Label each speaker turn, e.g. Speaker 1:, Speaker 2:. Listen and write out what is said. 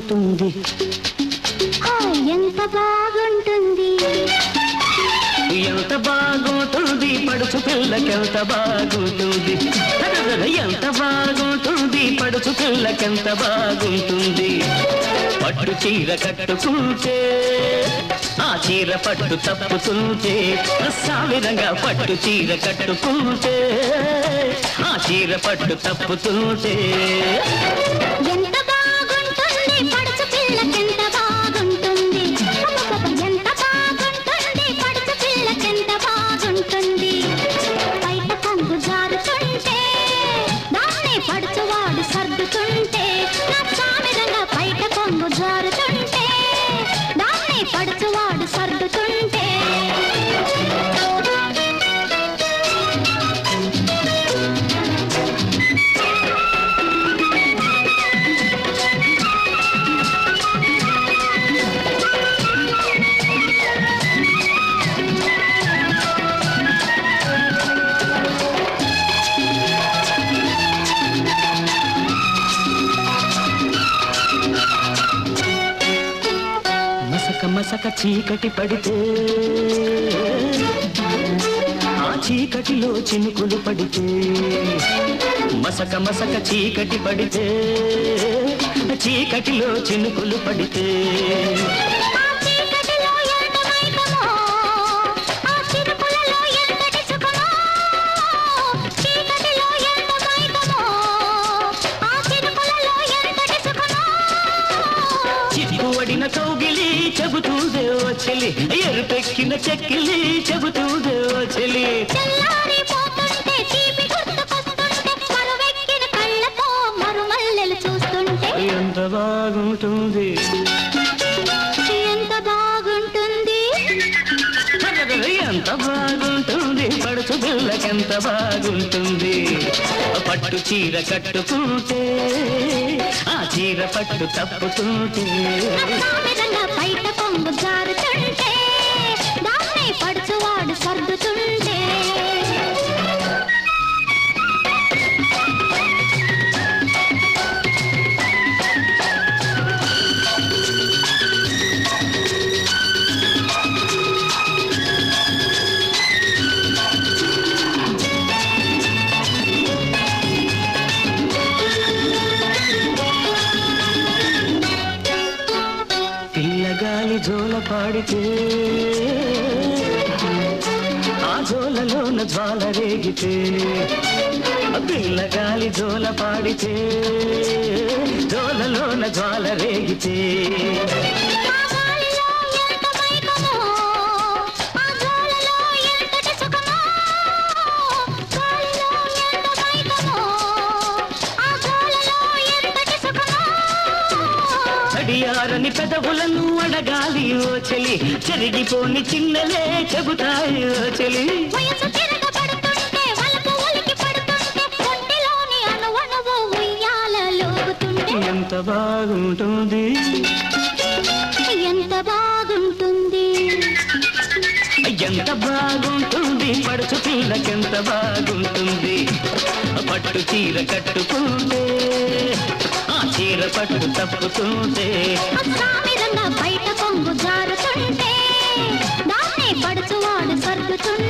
Speaker 1: బాగుంటుంది
Speaker 2: ఆ, ఎంత బాగుంటుంది
Speaker 1: ఎంత బాగుంటుంది పడుచు పిల్లకెంత బాగుంటుంది అదదద ఎంత బాగుంటుంది పడుచు పిల్లకెంత బాగుంటుంది పట్టు చీర కట్టుకుంటే ఆ చీర పట్టు తప్పుతుంటే సావిరంగా పట్టు చీర కట్టుకుంటే ఆ చీర పట్టు తప్పుతుంటే
Speaker 2: ఎంత బాగుంటుంది పడుచు పిల్లకెంత బాగుంటుంది అబ్బబ్బబ్బ, ఎంత బాగుంటుంది పడుచు పిల్లకెంత బాగుంటుంది బయట కొంగు జారుతుంటే దాన్ని పడుచువాడు సర్దుతుంటే నచ్చామిరంగా బయట కొంగు జారుతుంటే దాన్ని పడుచువాడు సర్దుతుంటే
Speaker 1: మసక మసక చీకటి పడితే ఆ చీకటిలో చినుకులు పడితే మసక మసక చీకటి పడితే చీకటిలో చినుకులు పడితే
Speaker 2: ఆ చీకటిలో ఎంత మైకమో, ఆ చిరుకులలో ఎంతటి సుఖమో. చీకటిలో ఎంత మైకమో, ఆ చిరుకులలో ఎంతటి సుఖమో.
Speaker 1: చిక్కువడిన కౌగిలి చెబుతూదే ఓ చెలి ఎరుపెక్కిన చెక్కిలి చెబుతూదే ఓ చెలి
Speaker 2: తెల్లారిపోతుంటే తీపి గుర్తుకొస్తుంటే, మరువెక్కిన కళ్ళతో మరుమల్లెలు చూస్తుంటే
Speaker 1: ఎంత బాగుంటుంది
Speaker 2: ఎంత బాగుంటుంది
Speaker 1: ఎంత బాగుంటుంది పడుచు పిల్లకెంత బాగుంటుంది పట్టు చీర కట్టుకుంటే ఆ చీర పట్టు తప్పుతుంటే
Speaker 2: విధంగా బయట కొంగు జారుతుంటే దాన్ని పడుచువాడు సర్దుతుంటే
Speaker 1: పిల్లగాలి జోల పాడితే ఆ జోలలోన జ్వాల రేగితే పిల్లగాలి జోల పాడితే జోలలోన జ్వాల రేగితే
Speaker 2: ఆ గాలిలో ఎంత మైకమో, ఆ జోలలో ఎంతటి సుఖమో. గాలిలో ఎంత మైకమో, ఆ జోలలో ఎంతటి సుఖమో.
Speaker 1: అడియారని పెదవులను అడగాలి ఓ చెలి చెరిగిపోని చిన్నలే చెబుతాయి ఓ చెలి
Speaker 2: వయసు తిరగబడుతుంటే, వలపు ఉలికి పడుతుంటే, ఒంటిలోని అణువణువు ఉయ్యాలలోగుతుంటే,
Speaker 1: ఎంత బాగుంటుంది
Speaker 2: ఎంత బాగుంటుంది
Speaker 1: ఎంత బాగుంటుంది పడుచు పిల్లకెంత బాగుంటుంది పట్టు చీర కట్టుకుంటే ఆ చీర పట్టు తప్పుతుంటే
Speaker 2: అస్సామిరంగా బయట కొంగు జారుతుంటే దాన్ని పడుచువాడు సర్దుతుంటే